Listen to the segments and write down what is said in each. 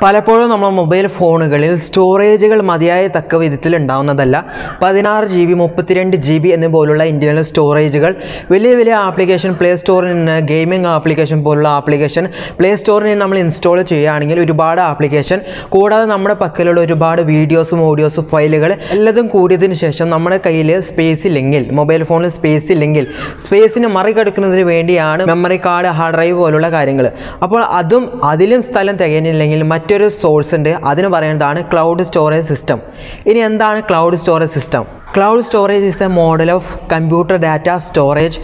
പലപ്പോഴും നമ്മൾ മൊബൈൽ ഫോണുകളിൽ സ്റ്റോറേജുകൾ മതിയായ തക്ക വിധത്തിൽ ഉണ്ടാവുന്നതല്ല പതിനാറ് ജി ബി മുപ്പത്തിരണ്ട് ജി ബി എന്ന പോലുള്ള ഇന്റേണൽ സ്റ്റോറേജുകൾ വലിയ വലിയ ആപ്ലിക്കേഷൻ പ്ലേ സ്റ്റോറിൽ നിന്ന് ഗെയിമിംഗ് ആപ്ലിക്കേഷൻ പോലുള്ള ആപ്ലിക്കേഷൻ പ്ലേ സ്റ്റോറിൽ നിന്ന് നമ്മൾ ഇൻസ്റ്റാൾ ചെയ്യുകയാണെങ്കിൽ ഒരുപാട് ആപ്ലിക്കേഷൻ കൂടാതെ നമ്മുടെ പക്കലുള്ള ഒരുപാട് വീഡിയോസും ഓഡിയോസും ഫയലുകൾ എല്ലാതും കൂടിയതിന് ശേഷം നമ്മുടെ കയ്യിൽ സ്പേസ് ഇല്ലെങ്കിൽ മൊബൈൽ ഫോണിൽ സ്പേസ് ഇല്ലെങ്കിൽ സ്പേസിനെ മറികടക്കുന്നതിന് വേണ്ടിയാണ് മെമ്മറി കാർഡ് ഹാർഡ് ഡ്രൈവ് പോലുള്ള കാര്യങ്ങൾ അപ്പോൾ അതും അതിലും സ്ഥലം തികയുന്നില്ലെങ്കിൽ മറ്റൊരു സോഴ്സ് ഉണ്ട് അതിന് പറയുന്നതാണ് ക്ലൗഡ് സ്റ്റോറേജ് സിസ്റ്റം ഇനി എന്താണ് cloud storage system cloud storage is a model of computer data storage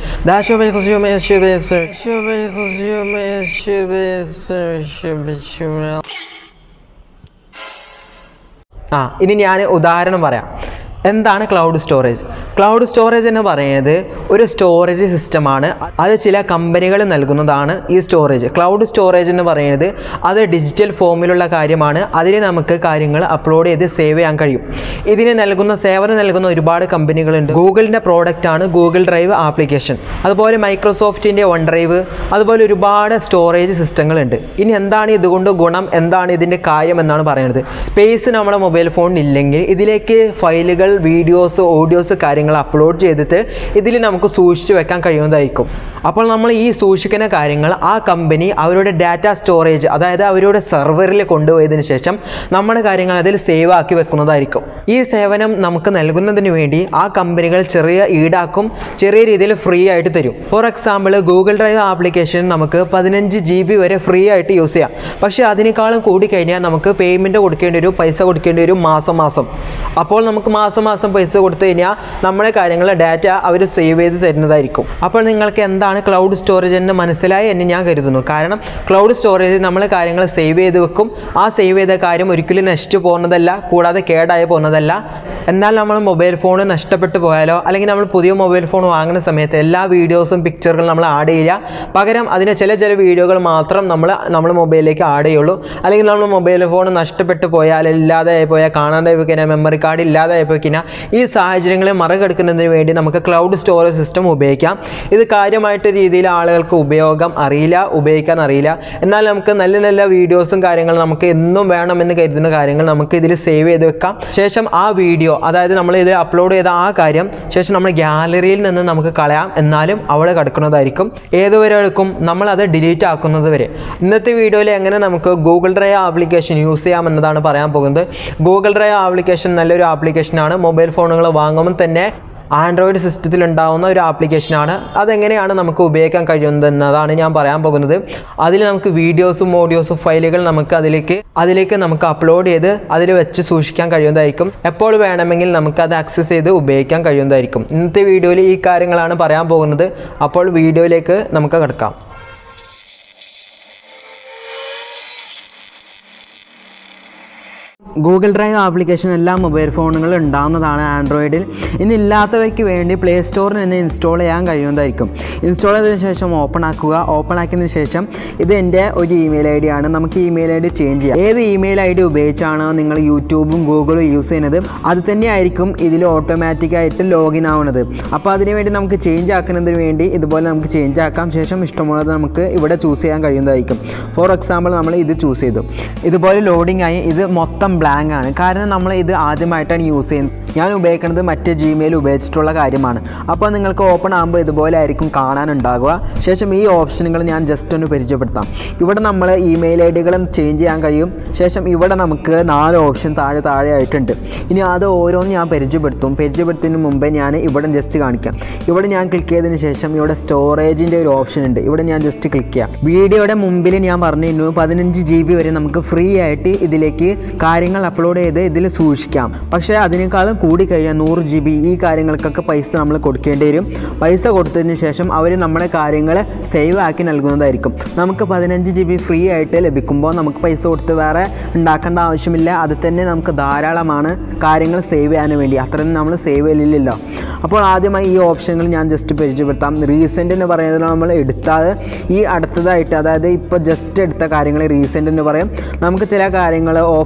ആ ഇനി ഞാൻ ഉദാഹരണം പറയാം എന്താണ് ക്ലൗഡ് സ്റ്റോറേജ് ക്ലൗഡ് സ്റ്റോറേജ് എന്ന് പറയുന്നത് ഒരു സ്റ്റോറേജ് സിസ്റ്റമാണ് അത് ചില കമ്പനികൾ നൽകുന്നതാണ് ഈ സ്റ്റോറേജ് ക്ലൗഡ് സ്റ്റോറേജ് എന്ന് പറയുന്നത് അത് ഡിജിറ്റൽ ഫോമിലുള്ള കാര്യമാണ് അതിൽ നമുക്ക് കാര്യങ്ങൾ അപ്ലോഡ് ചെയ്ത് സേവ് ചെയ്യാൻ കഴിയും ഇതിന് നൽകുന്ന സേവനം നൽകുന്ന ഒരുപാട് കമ്പനികളുണ്ട് ഗൂഗിളിൻ്റെ പ്രോഡക്റ്റാണ് ഗൂഗിൾ ഡ്രൈവ് ആപ്ലിക്കേഷൻ അതുപോലെ മൈക്രോസോഫ്റ്റിൻ്റെ വൺ ഡ്രൈവ് അതുപോലെ ഒരുപാട് സ്റ്റോറേജ് സിസ്റ്റങ്ങളുണ്ട് ഇനി എന്താണ് ഇതുകൊണ്ട് ഗുണം എന്താണ് ഇതിൻ്റെ കാര്യം എന്നാണ് പറയുന്നത് സ്പേസ് നമ്മുടെ മൊബൈൽ ഫോണിൽ ഇല്ലെങ്കിൽ ഇതിലേക്ക് ഫയലുകൾ വീഡിയോസ് ഓഡിയോസ് കാര്യങ്ങൾ അപ്ലോഡ് ചെയ്തിട്ട് ഇതിൽ നമുക്ക് സൂക്ഷിച്ചു വെക്കാൻ കഴിയുന്നതായിരിക്കും അപ്പോൾ നമ്മൾ ഈ സൂക്ഷിക്കുന്ന കാര്യങ്ങൾ ആ കമ്പനി അവരുടെ ഡാറ്റ സ്റ്റോറേജ് അതായത് അവരുടെ സെർവറിൽ കൊണ്ടുപോയതിനു ശേഷം നമ്മുടെ കാര്യങ്ങൾ അതിൽ സേവ് ആക്കി വെക്കുന്നതായിരിക്കും ഈ സേവനം നമുക്ക് നൽകുന്നതിന് വേണ്ടി ആ കമ്പനികൾ ചെറിയ ഈടാക്കും ചെറിയ രീതിയിൽ ഫ്രീ ആയിട്ട് തരും for example Google Drive application നമുക്ക് പതിനഞ്ച് ജി ബി വരെ ഫ്രീ ആയിട്ട് യൂസ് ചെയ്യാം പക്ഷേ അതിനേക്കാളും കൂടി കഴിഞ്ഞാൽ നമുക്ക് പേയ്മെൻറ്റ് കൊടുക്കേണ്ടി വരും പൈസ കൊടുക്കേണ്ടി വരും മാസം മാസം അപ്പോൾ നമുക്ക് മാസം മാസം പൈസ കൊടുത്തു കഴിഞ്ഞാൽ നമ്മുടെ കാര്യങ്ങൾ ഡാറ്റ അവർ സേവ് ചെയ്ത് തരുന്നതായിരിക്കും അപ്പോൾ നിങ്ങൾക്ക് എന്താണ് ക്ലൗഡ് സ്റ്റോറേജ് എന്ന് മനസ്സിലായി എന്ന് ഞാൻ കരുതുന്നു കാരണം ക്ലൗഡ് സ്റ്റോറേജ് നമ്മൾ കാര്യങ്ങൾ സേവ് ചെയ്ത് വെക്കും ആ സേവ് ചെയ്ത കാര്യം ഒരിക്കലും നശിച്ചു പോകുന്നതല്ല കൂടാതെ കേടായി പോകുന്നതല്ല എന്നാൽ നമ്മൾ മൊബൈൽ ഫോൺ നഷ്ടപ്പെട്ടു പോയാലോ അല്ലെങ്കിൽ നമ്മൾ പുതിയ മൊബൈൽ ഫോൺ വാങ്ങുന്ന സമയത്ത് എല്ലാ വീഡിയോസും പിക്ചറുകളും നമ്മൾ ആഡ് ചെയ്യില്ല പകരം അതിന് ചില ചില വീഡിയോകൾ മാത്രം നമ്മൾ നമ്മൾ മൊബൈലിലേക്ക് ആഡ് ചെയ്യുള്ളൂ അല്ലെങ്കിൽ നമ്മൾ മൊബൈൽ ഫോൺ നഷ്ടപ്പെട്ടു പോയാൽ ഇല്ലാതായി പോയാൽ കാണാണ്ടായി പോയി കഴിഞ്ഞാൽ മെമ്മറി കാർഡ് ഇല്ലാതായി പോയി കഴിഞ്ഞാൽ ഈ സാഹചര്യങ്ങളെ മറികടക്കുന്നതിന് വേണ്ടി നമുക്ക് ക്ലൗഡ് സ്റ്റോറേജ് സിസ്റ്റം ഉപയോഗിക്കാം ഇത് കാര്യമായിട്ട് രീതിയിൽ ആളുകൾക്ക് ഉപയോഗം അറിയില്ല ഉപയോഗിക്കാൻ അറിയില്ല എന്നാൽ നമുക്ക് നല്ല നല്ല വീഡിയോസും കാര്യങ്ങളും നമുക്ക് എന്നും വേണമെന്ന് കരുതുന്ന കാര്യങ്ങൾ നമുക്ക് ഇതിൽ സേവ് ചെയ്ത് വെക്കാം ശേഷം ആ വീഡിയോ അതായത് നമ്മൾ ഇത് അപ്ലോഡ് ചെയ്ത ആ കാര്യം ശേഷം നമ്മൾ ഗാലറിയിൽ നിന്ന് നമുക്ക് കളയാം എന്നാലും അവിടെ കിടക്കുന്നതായിരിക്കും ഏതുവരെ എടുക്കും നമ്മൾ അത് ഡിലീറ്റ് ആക്കുന്നത് വരെ ഇന്നത്തെ വീഡിയോയിൽ എങ്ങനെ നമുക്ക് ഗൂഗിൾ ഡ്രൈവ് ആപ്ലിക്കേഷൻ യൂസ് ചെയ്യാം എന്നതാണ് പറയാൻ പോകുന്നത് ഗൂഗിൾ ഡ്രൈവ് ആപ്ലിക്കേഷൻ നല്ലൊരു ആപ്ലിക്കേഷനാണ് മൊബൈൽ ഫോണുകൾ വാങ്ങുമ്പോൾ തന്നെ ആൻഡ്രോയിഡ് സിസ്റ്റത്തിൽ ഉണ്ടാവുന്ന ഒരു ആപ്ലിക്കേഷനാണ് അതെങ്ങനെയാണ് നമുക്ക് ഉപയോഗിക്കാൻ കഴിയുന്നത് എന്നതാണ് ഞാൻ പറയാൻ പോകുന്നത് അതിൽ നമുക്ക് വീഡിയോസും ഓഡിയോസും ഫയലുകൾ നമുക്ക് അതിലേക്ക് അതിലേക്ക് നമുക്ക് അപ്ലോഡ് ചെയ്ത് അതിൽ വെച്ച് സൂക്ഷിക്കാൻ കഴിയുന്നതായിരിക്കും എപ്പോൾ വേണമെങ്കിൽ നമുക്ക് അത് ആക്സസ് ചെയ്ത് ഉപയോഗിക്കാൻ കഴിയുന്നതായിരിക്കും ഇന്നത്തെ വീഡിയോയിൽ ഈ കാര്യങ്ങളാണ് പറയാൻ പോകുന്നത് അപ്പോൾ വീഡിയോയിലേക്ക് നമുക്ക് കിടക്കാം ഗൂഗിൾ ഡ്രൈവ് ആപ്ലിക്കേഷൻ എല്ലാ മൊബൈൽ ഫോണുകളിലും ഉണ്ടാകുന്നതാണ് ആൻഡ്രോയിഡിൽ ഇനി ഇല്ലാത്തവയ്ക്ക് വേണ്ടി പ്ലേ സ്റ്റോറിൽ നിന്ന് ഇൻസ്റ്റാൾ ചെയ്യാൻ കഴിയുന്നതായിരിക്കും ഇൻസ്റ്റാൾ ചെയ്തതിന് ശേഷം ഓപ്പൺ ആക്കുക ഓപ്പൺ ആക്കിയതിന് ശേഷം ഇത് എൻ്റെ ഒരു ഇമെയിൽ ഐ ഡി ആണ് നമുക്ക് ഇമെയിൽ ഐ ഡി ചേഞ്ച് ചെയ്യാം ഏത് ഇമെയിൽ ഐ ഡി ഉപയോഗിച്ചാണോ നിങ്ങൾ യൂട്യൂബും ഗൂഗിളും യൂസ് ചെയ്യുന്നത് അത് തന്നെയായിരിക്കും ഇതിൽ ഓട്ടോമാറ്റിക്കായിട്ട് ലോഗിൻ ആവുന്നത് അപ്പോൾ അതിന് വേണ്ടി നമുക്ക് ചേഞ്ച് ആക്കുന്നതിന് വേണ്ടി ഇതുപോലെ നമുക്ക് ചേഞ്ച് ആക്കാം ശേഷം ഇഷ്ടമുള്ളത് നമുക്ക് ഇവിടെ ചൂസ് ചെയ്യാൻ കഴിയുന്നതായിരിക്കും ഫോർ എക്സാമ്പിൾ നമ്മൾ ഇത് ചൂസ് ചെയ്തു ഇതുപോലെ ലോഡിംഗ് ആയി ഇത് മൊത്തം ബ്ലാങ്ക് ആണ് കാരണം നമ്മൾ ഇത് ആദ്യമായിട്ടാണ് യൂസ് ചെയ്യുന്നത് ഞാൻ ഉപയോഗിക്കുന്നത് മറ്റേ ജിമെയിൽ ഉപയോഗിച്ചിട്ടുള്ള കാര്യമാണ് അപ്പോൾ നിങ്ങൾക്ക് ഓപ്പൺ ആകുമ്പോൾ ഇതുപോലെ ആയിരിക്കും കാണാനുണ്ടാകുക ശേഷം ഈ ഓപ്ഷനുകൾ ഞാൻ ജസ്റ്റ് ഒന്ന് പരിചയപ്പെടുത്താം ഇവിടെ നമ്മൾ ഇമെയിൽ ഐ ഡികളും ചേഞ്ച് ചെയ്യാൻ കഴിയും ശേഷം ഇവിടെ നമുക്ക് നാല് ഓപ്ഷൻ താഴെ താഴെ ആയിട്ടുണ്ട് ഇനി അത് ഓരോന്നും ഞാൻ പരിചയപ്പെടുത്തും പരിചയപ്പെടുത്തുന്നതിന് മുമ്പേ ഞാൻ ഇവിടെ ജസ്റ്റ് കാണിക്കാം ഇവിടെ ഞാൻ ക്ലിക്ക് ചെയ്തതിന് ശേഷം ഇവിടെ സ്റ്റോറേജിൻ്റെ ഒരു ഓപ്ഷൻ ഉണ്ട് ഇവിടെ ഞാൻ ജസ്റ്റ് ക്ലിക്ക് ചെയ്യാം വീഡിയോയുടെ മുമ്പിൽ ഞാൻ പറഞ്ഞിരുന്നു പതിനഞ്ച് ജി ബി വരെ നമുക്ക് ഫ്രീ ആയിട്ട് ഇതിലേക്ക് കാര്യങ്ങൾ അപ്ലോഡ് ചെയ്ത് ഇതിൽ സൂക്ഷിക്കാം പക്ഷേ അതിനേക്കാളും കൂടി കഴിഞ്ഞാൽ നൂറ് ജി ബി ഈ കാര്യങ്ങൾക്കൊക്കെ പൈസ നമ്മൾ കൊടുക്കേണ്ടി വരും പൈസ കൊടുത്തതിന് ശേഷം അവർ നമ്മുടെ കാര്യങ്ങൾ സേവ് ആക്കി നൽകുന്നതായിരിക്കും നമുക്ക് പതിനഞ്ച് ജി ബി ഫ്രീ ആയിട്ട് ലഭിക്കുമ്പോൾ നമുക്ക് പൈസ കൊടുത്ത് വേറെ ഉണ്ടാക്കേണ്ട ആവശ്യമില്ല അത് തന്നെ നമുക്ക് ധാരാളമാണ് കാര്യങ്ങൾ സേവ് ചെയ്യാൻ വേണ്ടി അത്രയും നമ്മൾ സേവ് ചെയ്യില്ലല്ലോ അപ്പോൾ ആദ്യമായി ഈ ഓപ്ഷനുകൾ ഞാൻ ജസ്റ്റ് പരിചയപ്പെടുത്താം റീസെൻ്റ് എന്ന് പറയുന്നത് നമ്മൾ എടുത്താൽ ഈ അടുത്തതായിട്ട് അതായത് ഇപ്പോൾ ജസ്റ്റ് എടുത്ത കാര്യങ്ങൾ റീസെൻ്റ് എന്ന് പറയും നമുക്ക് ചില കാര്യങ്ങൾ ഓഫ്ലൈനായിട്ട്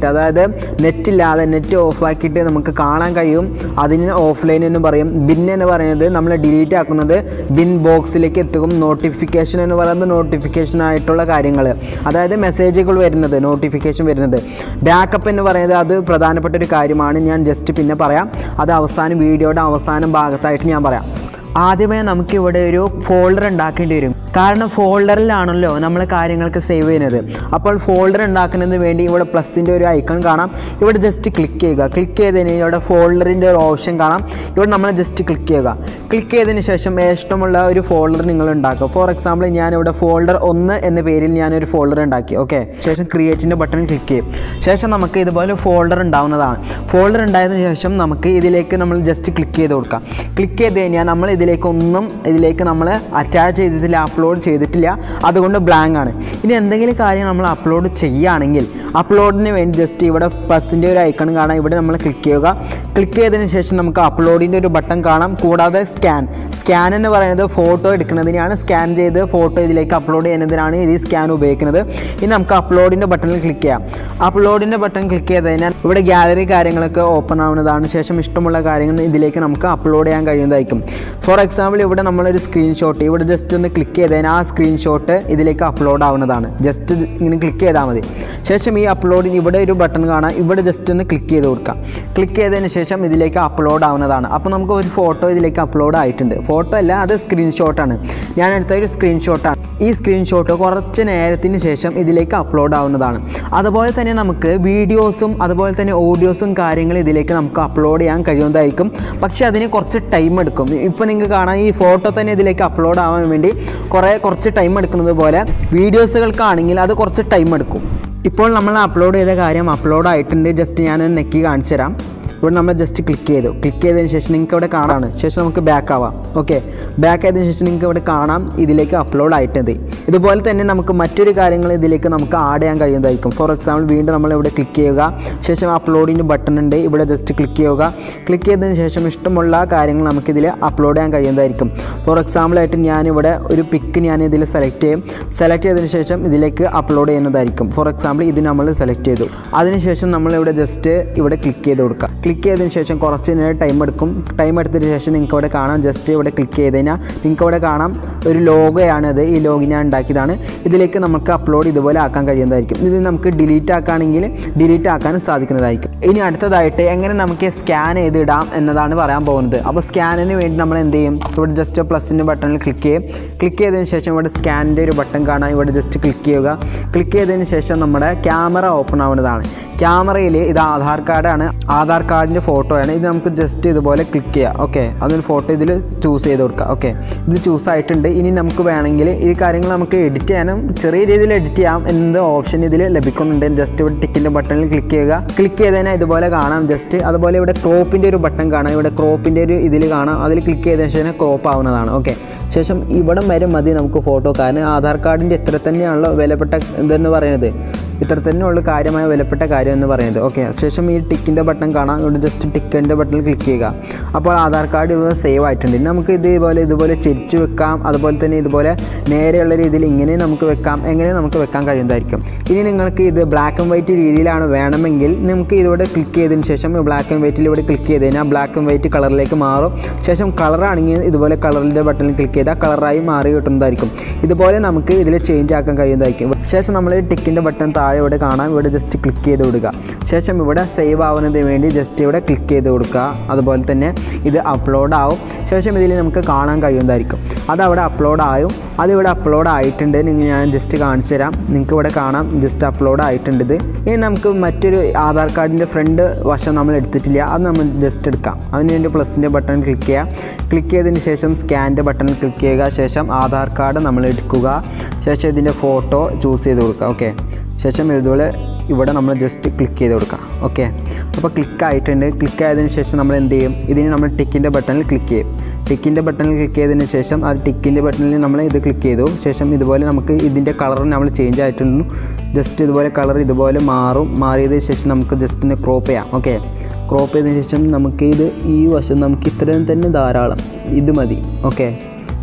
ആയിട്ട് അതായത് നെറ്റ് ഇല്ലാതെ നെറ്റ് ഓഫ് ആക്കിയിട്ട് നമുക്ക് കാണാൻ കഴിയും അതിന് ഓഫ്ലൈൻ എന്ന് പറയും ബിൻ എന്ന് പറയുന്നത് നമ്മൾ ഡിലീറ്റ് ആക്കുന്നത് ബിൻ ബോക്സിലേക്ക് എത്തും നോട്ടിഫിക്കേഷൻ എന്ന് പറയുന്നത് നോട്ടിഫിക്കേഷൻ ആയിട്ടുള്ള കാര്യങ്ങൾ അതായത് മെസ്സേജുകൾ വരുന്നത് നോട്ടിഫിക്കേഷൻ വരുന്നത് ബാക്കപ്പ് എന്ന് പറയുന്നത് അത് പ്രധാനപ്പെട്ട ഒരു കാര്യമാണ് ഞാൻ ജസ്റ്റ് പിന്നെ പറയാം അത് അവസാനം വീഡിയോയുടെ അവസാനം ഭാഗത്തായിട്ട് ഞാൻ പറയാം ആദ്യമേ നമുക്കിവിടെ ഒരു ഫോൾഡർ ഉണ്ടാക്കേണ്ടി വരും കാരണം ഫോൾഡറിലാണല്ലോ നമ്മൾ കാര്യങ്ങൾക്ക് സേവ് ചെയ്യുന്നത് അപ്പോൾ ഫോൾഡർ ഉണ്ടാക്കുന്നതിന് വേണ്ടി ഇവിടെ പ്ലസിൻ്റെ ഒരു ഐക്കൺ കാണാം ഇവിടെ ജസ്റ്റ് ക്ലിക്ക് ചെയ്യുക ക്ലിക്ക് ചെയ്തതിന് ഇവിടെ ഫോൾഡറിൻ്റെ ഒരു ഓപ്ഷൻ കാണാം ഇവിടെ നമ്മൾ ജസ്റ്റ് ക്ലിക്ക് ചെയ്യുക ക്ലിക്ക് ചെയ്തതിന് ശേഷം ഇഷ്ടമുള്ള ഒരു ഫോൾഡർ നിങ്ങൾ ഉണ്ടാക്കുക ഫോർ എക്സാമ്പിൾ ഞാനിവിടെ ഫോൾഡർ ഒന്ന് എന്ന പേരിൽ ഞാനൊരു ഫോൾഡർ ഉണ്ടാക്കി ഓക്കെ ശേഷം ക്രിയേറ്റിൻ്റെ ബട്ടൺ ക്ലിക്ക് ചെയ്യും ശേഷം നമുക്ക് ഇതുപോലെ ഫോൾഡർ ഉണ്ടാവുന്നതാണ് ഫോൾഡർ ഉണ്ടായതിനു ശേഷം നമുക്ക് ഇതിലേക്ക് നമ്മൾ ജസ്റ്റ് ക്ലിക്ക് ചെയ്ത് കൊടുക്കാം ക്ലിക്ക് ചെയ്ത് കഴിഞ്ഞാൽ നമ്മൾ ഇതിലേക്ക് ഒന്നും ഇതിലേക്ക് നമ്മൾ അറ്റാച്ച് ചെയ്തിട്ടില്ല അപ്ലോഡ് ചെയ്തിട്ടില്ല അതുകൊണ്ട് ബ്ലാങ്ക് ആണ് ഇനി എന്തെങ്കിലും കാര്യം നമ്മൾ അപ്ലോഡ് ചെയ്യുകയാണെങ്കിൽ അപ്ലോഡിന് വേണ്ടി ജസ്റ്റ് ഇവിടെ പ്ലസിൻ്റെ ഒരു ഐക്കൺ കാണാം ഇവിടെ നമ്മൾ ക്ലിക്ക് ചെയ്യുക ക്ലിക്ക് ചെയ്തതിന് ശേഷം നമുക്ക് അപ്ലോഡിൻ്റെ ഒരു ബട്ടൺ കാണാം കൂടാതെ സ്കാൻ സ്കാൻ എന്ന് പറയുന്നത് ഫോട്ടോ എടുക്കുന്നതിനാണ് സ്കാൻ ചെയ്ത് ഫോട്ടോ ഇതിലേക്ക് അപ്ലോഡ് ചെയ്യുന്നതിനാണ് ഈ സ്കാൻ ഉപയോഗിക്കുന്നത് ഇനി നമുക്ക് അപ്ലോഡിൻ്റെ ബട്ടണിൽ ക്ലിക്ക് ചെയ്യാം അപ്ലോഡിൻ്റെ ബട്ടൺ ക്ലിക്ക് ചെയ്ത് കഴിഞ്ഞാൽ ഇവിടെ ഗാലറി കാര്യങ്ങളൊക്കെ ഓപ്പൺ ആവുന്നതാണ് ശേഷം ഇഷ്ടമുള്ള കാര്യങ്ങൾ ഇതിലേക്ക് നമുക്ക് അപ്ലോഡ് ചെയ്യാൻ കഴിയുന്നതായിരിക്കും ഫോർ എക്സാമ്പിൾ ഇവിടെ നമ്മളൊരു സ്ക്രീൻഷോട്ട് ഇവിടെ ജസ്റ്റ് ഒന്ന് ക്ലിക്ക് ചെയ്ത് കഴിഞ്ഞാൽ ആ സ്ക്രീൻഷോട്ട് ഇതിലേക്ക് അപ്ലോഡ് ആവുന്നതാണ് ജസ്റ്റ് ഇങ്ങനെ ക്ലിക്ക് ചെയ്താൽ മതി ശേഷം ഈ അപ്ലോഡിന് ഇവിടെ ഒരു ബട്ടൺ കാണാം ഇവിടെ ജസ്റ്റ് ഒന്ന് ക്ലിക്ക് ചെയ്ത് കൊടുക്കാം ക്ലിക്ക് ചെയ്തതിന് ശേഷം ഇതിലേക്ക് അപ്ലോഡ് ആവുന്നതാണ് അപ്പോൾ നമുക്ക് ഒരു ഫോട്ടോ ഇതിലേക്ക് അപ്ലോഡ് ആയിട്ടുണ്ട് ഫോട്ടോ അല്ല അത് സ്ക്രീൻഷോട്ടാണ് ഞാൻ എടുത്ത ഒരു സ്ക്രീൻഷോട്ടാണ് ഈ സ്ക്രീൻഷോട്ട് കുറച്ച് നേരത്തിന് ശേഷം ഇതിലേക്ക് അപ്ലോഡ് ആവുന്നതാണ് അതുപോലെ തന്നെ നമുക്ക് വീഡിയോസും അതുപോലെ തന്നെ ഓഡിയോസും കാര്യങ്ങൾ ഇതിലേക്ക് നമുക്ക് അപ്ലോഡ് ചെയ്യാൻ കഴിയുന്നതായിരിക്കും പക്ഷേ അതിന് കുറച്ച് ടൈം എടുക്കും ഇപ്പോൾ നിങ്ങൾക്ക് കാണാം ഈ ഫോട്ടോ തന്നെ ഇതിലേക്ക് അപ്ലോഡ് ആവാൻ വേണ്ടി കുറേ കുറച്ച് ടൈം എടുക്കുന്നത് പോലെ വീഡിയോസുകൾക്കാണെങ്കിൽ അത് കുറച്ച് ടൈം എടുക്കും ഇപ്പോൾ നമ്മൾ അപ്ലോഡ് ചെയ്ത കാര്യം അപ്ലോഡ് ആയിട്ടുണ്ട് ജസ്റ്റ് ഞാൻ നെക്കി കാണിച്ചു തരാം ഇവിടെ നമ്മൾ ജസ്റ്റ് ക്ലിക്ക് ചെയ്തു ക്ലിക്ക് ചെയ്തതിന് ശേഷം നിങ്ങൾക്ക് ഇവിടെ കാണാണ് ശേഷം നമുക്ക് ബാക്ക് ആവാം ഓക്കെ ബാക്ക് ആയതിനു ശേഷം നിങ്ങൾക്ക് ഇവിടെ കാണാം ഇതിലേക്ക് അപ്ലോഡ് ആയിട്ടുണ്ട് ഇതുപോലെ തന്നെ നമുക്ക് മറ്റൊരു കാര്യങ്ങൾ ഇതിലേക്ക് നമുക്ക് ആഡ് ചെയ്യാൻ കഴിയുന്നതായിരിക്കും ഫോർ എക്സാമ്പിൾ വീണ്ടും നമ്മൾ ഇവിടെ ക്ലിക്ക് ചെയ്യുക ശേഷം അപ്ലോഡിൻ്റെ ബട്ടൺ ഉണ്ട് ഇവിടെ ജസ്റ്റ് ക്ലിക്ക് ചെയ്യുക ക്ലിക്ക് ചെയ്തതിന് ശേഷം ഇഷ്ടമുള്ള കാര്യങ്ങൾ നമുക്കിതിൽ അപ്ലോഡ് ചെയ്യാൻ കഴിയുന്നതായിരിക്കും ഫോർ എക്സാമ്പിൾ ആയിട്ട് ഞാനിവിടെ ഒരു പിക്ക് ഞാൻ ഇതിൽ സെലക്ട് ചെയ്യും സെലക്ട് ചെയ്തതിന് ശേഷം ഇതിലേക്ക് അപ്ലോഡ് ചെയ്യുന്നതായിരിക്കും ഫോർ എക്സാമ്പിൾ ഇത് നമ്മൾ സെലക്ട് ചെയ്തു അതിനുശേഷം നമ്മളിവിടെ ജസ്റ്റ് ഇവിടെ ക്ലിക്ക് ചെയ്ത് കൊടുക്കുക ക്ലിക്ക് ചെയ്തതിന് ശേഷം കുറച്ച് നേരം ടൈം എടുക്കും ടൈം എടുത്തതിന് ശേഷം നിങ്ങൾക്ക് ഇവിടെ കാണാം ജസ്റ്റ് ഇവിടെ ക്ലിക്ക് ചെയ്ത് കഴിഞ്ഞാൽ നിങ്ങൾക്ക് ഇവിടെ കാണാം ഒരു ലോഗോയാണിത് ഈ ലോഗോ ഞാൻ ഉണ്ടാക്കിയതാണ് ഇതിലേക്ക് നമുക്ക് അപ്ലോഡ് ഇതുപോലെ ആക്കാൻ കഴിയുന്നതായിരിക്കും ഇത് നമുക്ക് ഡിലീറ്റ് ആക്കുകയാണെങ്കിൽ ഡിലീറ്റ് ആക്കാനും സാധിക്കുന്നതായിരിക്കും ഇനി അടുത്തതായിട്ട് എങ്ങനെ നമുക്ക് സ്കാൻ ചെയ്തിടാം എന്നതാണ് പറയാൻ പോകുന്നത് അപ്പോൾ സ്കാനിന് വേണ്ടി നമ്മൾ എന്ത് ചെയ്യും ഇവിടെ ജസ്റ്റ് പ്ലസിൻ്റെ ബട്ടണിൽ ക്ലിക്ക് ചെയ്യും ക്ലിക്ക് ചെയ്തതിന് ശേഷം ഇവിടെ സ്കാനിൻ്റെ ഒരു ബട്ടൺ കാണാം ഇവിടെ ജസ്റ്റ് ക്ലിക്ക് ചെയ്യുക ക്ലിക്ക് ചെയ്തതിന് ശേഷം നമ്മുടെ ക്യാമറ ഓപ്പൺ ആവുന്നതാണ് ക്യാമറയിൽ ഇത് ആധാർ കാർഡാണ് ആധാർ കാർഡിൻ്റെ ഫോട്ടോ ആണ് ഇത് നമുക്ക് ജസ്റ്റ് ഇതുപോലെ ക്ലിക്ക് ചെയ്യാം ഓക്കെ അതൊരു ഫോട്ടോ ഇതിൽ ചൂസ് ചെയ്ത് കൊടുക്കുക ഓക്കെ ഇത് ചൂസ് ആയിട്ടുണ്ട് ഇനി നമുക്ക് വേണമെങ്കിൽ ഈ കാര്യങ്ങൾ നമുക്ക് എഡിറ്റ് ചെയ്യാനും ചെറിയ രീതിയിൽ എഡിറ്റ് ചെയ്യാം എന്ന ഓപ്ഷൻ ഇതിൽ ലഭിക്കുന്നുണ്ട് ജസ്റ്റ് ഇവിടെ ടിക്കിൻ്റെ ബട്ടണിൽ ക്ലിക്ക് ചെയ്യുക ക്ലിക്ക് ചെയ്തതിനാൽ ഇതുപോലെ കാണാം ജസ്റ്റ് അതുപോലെ ഇവിടെ ക്രോപ്പിൻ്റെ ഒരു ബട്ടൺ കാണാം ഇവിടെ ക്രോപ്പിൻ്റെ ഒരു ഇതിൽ കാണാം അതിൽ ക്ലിക്ക് ചെയ്തതിന് ശേഷം ക്രോപ്പ് ആവുന്നതാണ് ഓക്കെ ശേഷം ഇവിടം വരെ മതി നമുക്ക് ഫോട്ടോ കാരണം ആധാർ കാർഡിൻ്റെ ഇത്ര തന്നെയാണല്ലോ വിലപ്പെട്ട ഇതെന്ന് പറയുന്നത് ഇത്ര തന്നെയുള്ള കാര്യമായ വിലപ്പെട്ട കാര്യം എന്ന് പറയുന്നത് ഓക്കെ ശേഷം ഈ ടിക്കിൻ്റെ ബട്ടൺ കാണാം ഇവിടെ ജസ്റ്റ് ടിക്കിൻ്റെ ബട്ടണിൽ ക്ലിക്ക് ചെയ്യുക അപ്പോൾ ആധാർ കാർഡ് ഇവിടെ സേവ് ആയിട്ടുണ്ട് ഇനി നമുക്ക് ഇതേപോലെ ഇതുപോലെ ചെരിച്ച് വെക്കാം അതുപോലെ തന്നെ ഇതുപോലെ നേരെയുള്ള രീതിയിൽ ഇങ്ങനെ നമുക്ക് വെക്കാം എങ്ങനെ നമുക്ക് വെക്കാൻ കഴിയുന്നതായിരിക്കും ഇനി നിങ്ങൾക്ക് ഇത് ബ്ലാക്ക് ആൻഡ് വൈറ്റ് രീതിയിലാണ് വേണമെങ്കിൽ നമുക്ക് ഇതിവിടെ ക്ലിക്ക് ചെയ്തതിന് ശേഷം ബ്ലാക്ക് ആൻഡ് വൈറ്റിൽ ഇവിടെ ക്ലിക്ക് ചെയ്ത് കഴിഞ്ഞാൽ ബ്ലാക്ക് ആൻഡ് വൈറ്റ് കളറിലേക്ക് മാറും ശേഷം കളറാണെങ്കിൽ ഇതുപോലെ കളറിൻ്റെ ബട്ടണിൽ ക്ലിക്ക് ചെയ്താൽ കളറായി മാറി കിട്ടുന്നതായിരിക്കും ഇതുപോലെ നമുക്ക് ഇതിൽ ചേഞ്ച് ആക്കാൻ കഴിയുന്നതായിരിക്കും ശേഷം നമ്മൾ ടിക്കിൻ്റെ ബട്ടൺ താഴെ ഇവിടെ കാണാം ഇവിടെ ജസ്റ്റ് ക്ലിക്ക് ചെയ്ത് വിടുക ശേഷം ഇവിടെ സേവ് ആവുന്നതിന് വേണ്ടി ജസ്റ്റ് ഇവിടെ ക്ലിക്ക് ചെയ്ത് കൊടുക്കുക അതുപോലെ തന്നെ ഇത് അപ്ലോഡ് ആവും ശേഷം ഇതിൽ നമുക്ക് കാണാൻ കഴിയുന്നതായിരിക്കും അത് അവിടെ അപ്ലോഡ് ആയും അതിവിടെ അപ്ലോഡ് ആയിട്ടുണ്ട് നിങ്ങൾ ഞാൻ ജസ്റ്റ് കാണിച്ചു തരാം നിങ്ങൾക്ക് ഇവിടെ കാണാം ജസ്റ്റ് അപ്ലോഡ് ആയിട്ടുണ്ട് ഇത് ഇനി നമുക്ക് മറ്റൊരു ആധാർ കാർഡിൻ്റെ ഫ്രണ്ട് വശം നമ്മൾ എടുത്തിട്ടില്ല അത് നമ്മൾ ജസ്റ്റ് എടുക്കാം അതിന് വേണ്ടി പ്ലസിൻ്റെ ബട്ടൺ ക്ലിക്ക് ചെയ്യുക ക്ലിക്ക് ചെയ്തതിന് ശേഷം സ്കാനിൻ്റെ ബട്ടണിൽ ക്ലിക്ക് ചെയ്യുക ശേഷം ആധാർ കാർഡ് നമ്മൾ എടുക്കുക ശേഷം ഇതിൻ്റെ ഫോട്ടോ ചൂസ് ചെയ്ത് കൊടുക്കുക ഓക്കെ ശേഷം ഇതുപോലെ ഇവിടെ നമ്മൾ ജസ്റ്റ് ക്ലിക്ക് ചെയ്ത് കൊടുക്കാം ഓക്കെ അപ്പോൾ ക്ലിക്ക് ആയിട്ടുണ്ട് ക്ലിക്ക് ആയതിനു ശേഷം നമ്മൾ എന്ത് ചെയ്യും ഇതിന് നമ്മൾ ടിക്കിൻ്റെ ബട്ടണിൽ ക്ലിക്ക് ചെയ്യും ടിക്കിൻ്റെ ബട്ടണിൽ ക്ലിക്ക് ചെയ്തതിന് ശേഷം ആ ടിക്കിൻ്റെ ബട്ടണിൽ നമ്മൾ ഇത് ക്ലിക്ക് ചെയ്തു ശേഷം ഇതുപോലെ നമുക്ക് ഇതിൻ്റെ കളർ നമ്മൾ ചേഞ്ച് ആയിട്ടുണ്ട് ജസ്റ്റ് ഇതുപോലെ കളർ ഇതുപോലെ മാറും മാറിയതിന് ശേഷം നമുക്ക് ജസ്റ്റ് ഒന്ന് ക്രോപ്പ് ചെയ്യാം ഓക്കെ ക്രോപ്പ് ചെയ്തതിന് ശേഷം നമുക്ക് ഇത് ഈ വശം നമുക്ക് ഇത്രയും തന്നെ ധാരാളം ഇത് മതി ഓക്കെ